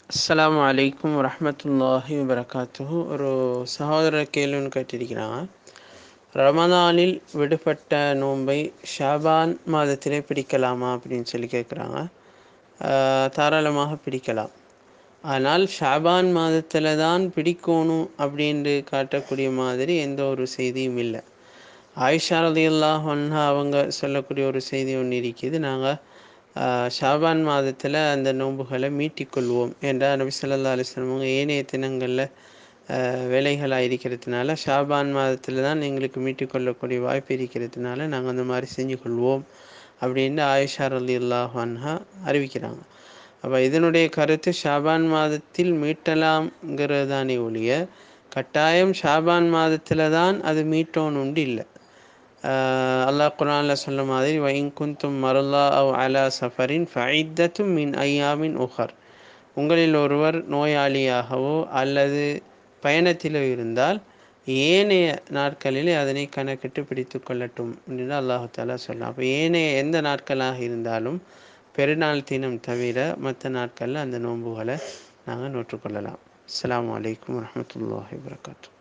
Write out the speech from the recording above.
அஸ்ஸலாமு அலைக்கும் வரஹ்மத்துல்லாஹி வபரகாத்துஹு ஒரு சகோதரர் கேள்வின்னு கேட்டிருக்கிறாங்க ரமதானில் விடுபட்ட நோன்பை ஷாபான் மாதத்திலே பிடிக்கலாமா அப்படின்னு சொல்லி கேட்குறாங்க தாராளமாக பிடிக்கலாம் ஆனால் ஷாபான் மாதத்தில் தான் பிடிக்கணும் அப்படின்ட்டு காட்டக்கூடிய மாதிரி எந்த ஒரு செய்தியும் இல்லை ஆயிஷா ரலியல்லாஹு அன்ஹா அவங்க சொல்லக்கூடிய ஒரு செய்தி ஒன்று இருக்குது நாங்கள் ஷாபான் மாதத்தில் அந்த நோன்புகளை மீட்டிக்கொள்வோம் என்றால் நபி சொல்லா அலிஸ்லாம் அவங்க ஏனைய தினங்களில் வேலைகளாக இருக்கிறதுனால ஷாபான் மாதத்தில் தான் எங்களுக்கு மீட்டிக்கொள்ளக்கூடிய வாய்ப்பு இருக்கிறதுனால நாங்கள் அந்த மாதிரி செஞ்சு கொள்வோம் அப்படின்னு ஆயிஷா அலி அல்லாஹான்ஹா அறிவிக்கிறாங்க அப்போ இதனுடைய கருத்து ஷாபான் மாதத்தில் மீட்டலாம்ங்கிறது தானே ஒழிய கட்டாயம் ஷாபான் மாதத்தில் தான் அது மீட்டோன்னு இல்லை அல்லாஹ் குரானில் சொல்ல மாதிரி வைன் குந்தும் மருல்லா அவ் அலா சஃபரின் ஃபைத்தத்தும் மின் ஐயாமின் உஹர் உங்களில் ஒருவர் நோயாளியாகவோ அல்லது பயணத்திலோ இருந்தால் ஏனைய நாட்களிலே அதனை கணக்கிட்டு பிடித்து கொள்ளட்டும் அப்படின்னு அல்லாஹு தாலா சொல்லலாம் அப்போ ஏனைய எந்த நாட்களாக இருந்தாலும் பெருநாள் தினம் தவிர மற்ற நாட்களில் அந்த நோன்புகளை நாங்கள் நோற்றுக்கொள்ளலாம் அஸ்லாம் வலைக்கம் வரமத்துல்லாஹி வரகாத்தூ